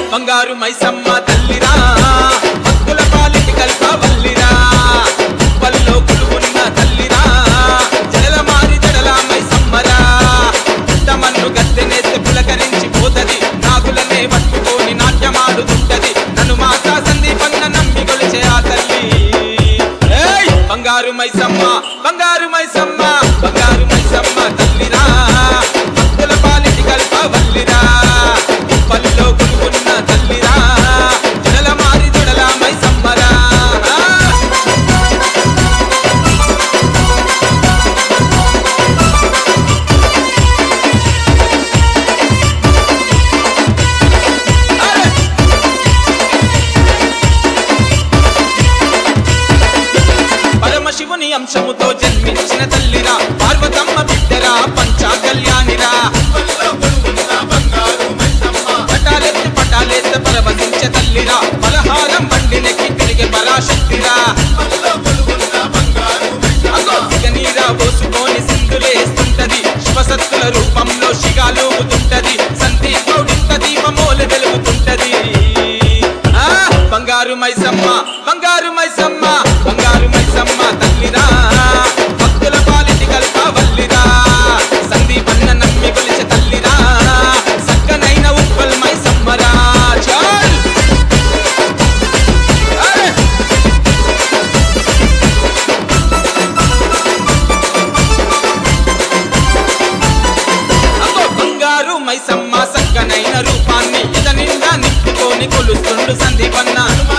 బంగారు మైసమ్మ తల్లిరా భక్తుల పాలిటి కల్పవల్లిరా పల్లో కొలువున్న తల్లిరా జడల మారి జడల మైసమ్మరా పుట్టమన్ను గద్దెనేస్తే పులకరించి పోతది నాగులనే పట్టుకొని నాట్యమాడుతుంటది నన్ను మాతా సందీపన్న నమ్మి కొలిచే ఆ తల్లి ఏయ్! బంగారు మైసమ్మ బంగారు మైసమ్మ బంగారు మైసమ్మ తల్లిరా భక్తుల పాలిటి కల్పవల్లిరా పల్లో కొలువున్న తల్లిరా జడల మారి జడల మైసమ్మరా అరే! పరమశివుని అంశముతో జన్మించిన తల్లిరా పార్వతమ్మ బిడ్డరా పంచా కళ్యాణిరా పటాలెత్తి పటాలెత్తి పరవశించే తల్లిరా పలహారం బండినెక్కి తిరిగే పరాశక్తిరా అగో సిగనీరా పోసుకొని సింధులేస్తుంటది శివసత్తుల రూపంలో శిగాలూగుతుంటది సంతి గౌడింత దీపమోలు వెలుగుతుంటది ఆ బంగారు మైసమ్మ బంగారు మైసమ్మ బంగారు మైసమ్మ తల్లిరా భక్తుల పాలిటి కల్పవల్లిరా సందీపన్న నమ్మి కొలిచే తల్లిరా సక్కనైన ఉప్పల్ మైసమ్మరా చాల్ అరే! అగో బంగారు మైసమ్మ సక్కనైన రూపాన్ని ఇద నిండా నింపుకొని కొలుస్తుండు సందీపన్న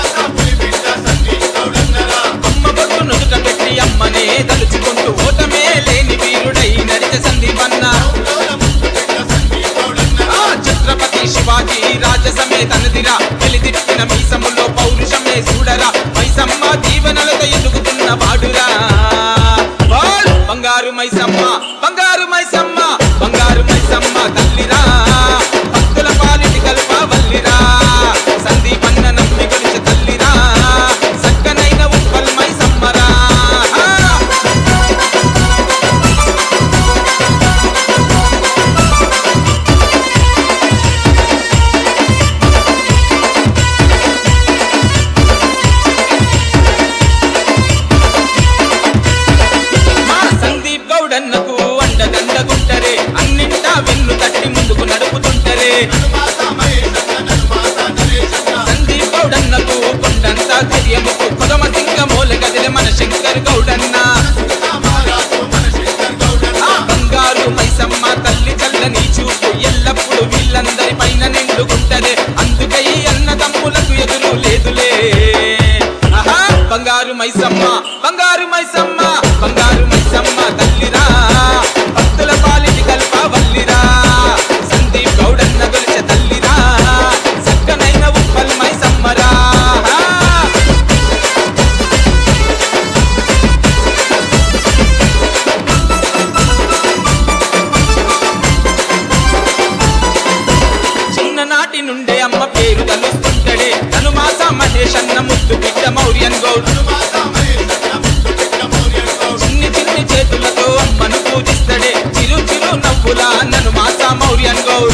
అమ్మ బొట్టు నుదుట పెట్టి అమ్మనే తలుచుకుంటూ ఓటమే లేని వీరుడై నడిచే సందీపన్న ఆ ఛత్రపతి శివాజీ రాజసమేతనదిరా వెలిదిట్టిన మీసములో పౌరుషమే చూడరా మైసమ్మ జీవనలతో ఎదుగుతున్న వాడురా బాల్! బంగారు మైసమ్మ బంగారు మైసమ్మ బంగారు మైసమ్మ తల్లిరా భక్తుల పాలిటి కల్పవల్లిరా సందీపన్న నమ్మి కొలిచే తల్లిరా సక్కనైన ఉప్పల్ మైసమ్మరా ఆ! మా సందీప్ గౌడన్నకు అండదండగుంటరే అన్నింటా వెన్ను తట్టి ముందుకు నడుపుతుంటరే సందీప్ గౌడన్నకు కొండంత ధైర్యముకు కొదమ సింగ మూల గదిలే మన శంకర్ గౌడన్న ఆ బంగారు మైసమ్మ తల్లి చల్లని చూపు ఎల్లప్పుడు వీళ్ళందరి పైన నిండుకుంటదే అందుకై అన్నదమ్ములకు ఎదురు లేదులే ఆహా బంగారు మైసమ్మ బంగారు మైసమ్మ బంగారు మైసమ్మ తల్లిరా భక్తుల పాలిటి కల్పవల్లిరా సందీప్ గౌడన్న గొలిచే తల్లిరా సక్కనైన ఉప్పల్ మైసమ్మరా చిన్ననాటి నుండే అమ్మ పేరు తలుస్తుంటడే తనుమాస మహేష్ అన్న ముద్దు బిడ్డ మౌర్యన్ గౌడ్ చిన్ని చిన్ని చేతులతో అమ్మను పూజిస్తడే చిరు చిరు నవ్వులా నన్ను మాసా మౌర్యన్ గౌడ్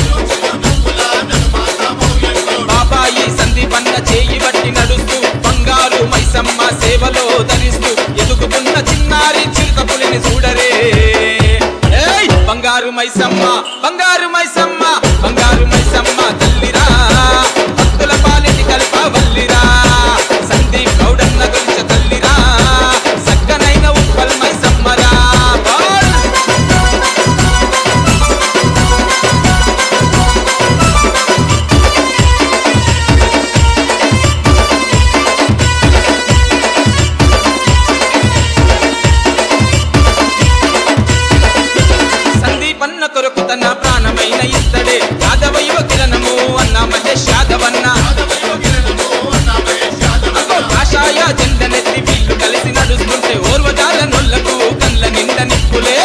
బాబాయి సందీపన్న చేయి బట్టి నడుస్తూ బంగారు మైసమ్మ సేవలో ధరిస్తూ ఎదుగుతున్న చిన్నారి చిరుత పులిని చూడరే ఏయ్! బంగారు మైసమ్మ బంగారు మైసమ్మ బంగారు మైసమ్మ తల్లిరా భక్తుల పాలిటి కల్పవల్లిరా సందీప్ గౌడన్న గొలిచ తల్లిరా సక్కనైన ఉప్పల్ మైసమ్మరా బాల్! సందీపన్న కొరకు తన ప్రాణమైన ఇస్తడే యాదవైవ కిరణము అన్న మహేష్ యాదవన్న అగో కాషాయ జెండనెత్తి వీళ్ళు కలిసి నడుస్తుంటే ఓర్వజాల నొల్లకు కళ్ళ నిండ నిప్పులే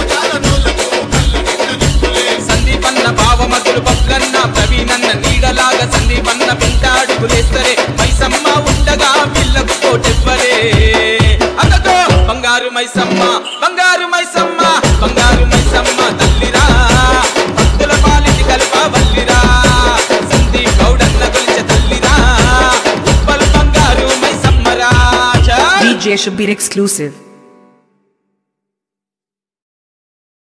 సందీపన్న భావమతులు పప్పులన్న ప్రవీణన్న నీడలాగా సందీపన్న వెంట అడుగులేస్తరే మైసమ్మ ఉండగా వీళ్ళకు కోటెవ్వరే అదతో బంగారు మైసమ్మ బంగారు మైసమ్మ బంగారు మైసమ్మ తల్లిరా భక్తుల పాలిటి కల్పవల్లిరా సందీప్ గౌడన్న గొలిచ DJ Shabir exclusive.